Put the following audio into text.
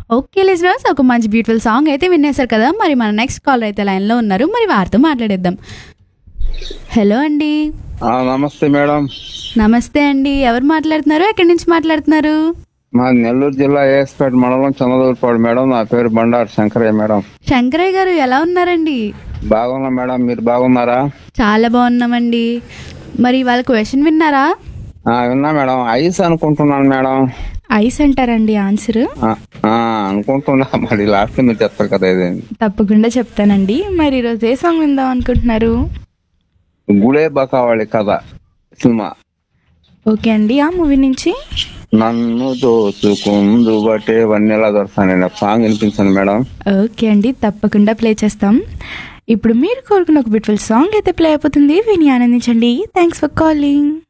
okay listeners ఒక మంచి beautiful song అయితే వినేశారు కదా మరి మన నెక్స్ట్ కాలర్ అయితే లైన్లో ఉన్నారు మరి వారితో మాట్లాడేద్దాం హలో అండి ఆ, నమస్తే మేడం నమస్తే అండి ఎవరు మాట్లాడుతున్నారు ఎక్కడి నుంచి మాట్లాడుతున్నారు మా నెల్లూరు జిల్లా ఏఎస్పేట మండలం చంద్రదూరుపాడు మేడం నా పేరు బండారు శంకరయ్య మేడం శంకరయ్య గారు ఎలా ఉన్నారండి బాగున్నా మేడం మీరు బాగున్నారా చాలా బాగున్నామండి మరి వాళ్ళ క్వశ్చన్ విన్నారా ఆ, విన్నా మేడం ఐస్ అనుకుంటున్నాను మేడం ఐస్ అంటారండి ఆన్సర్ ఆ, ఆ, అనుకుంటున్నా మరి లాస్ట్ మీరు చెప్తారు కదా ఇది తప్పకుండా చెప్తానండి మరి ఈరోజు ఏ సాంగ్ విందాం అనుకుంటున్నారు గుడే బకావళి కథ సినిమా ఓకే అండి ఆ మూవీ నుంచి నన్ను దోచుకుందు బట్టే వన్నెలా దొరసాను సాంగ్ వినిపించండి మేడం ఓకే అండి తప్పకుండా ప్లే చేస్తాం ఇప్పుడు మీరు కోరుకున్న ఒక బ్యూటిఫుల్ సాంగ్ అయితే ప్లే అయిపోతుంది విని ఆనందించండి థ్యాంక్స్ ఫర్ కాలింగ్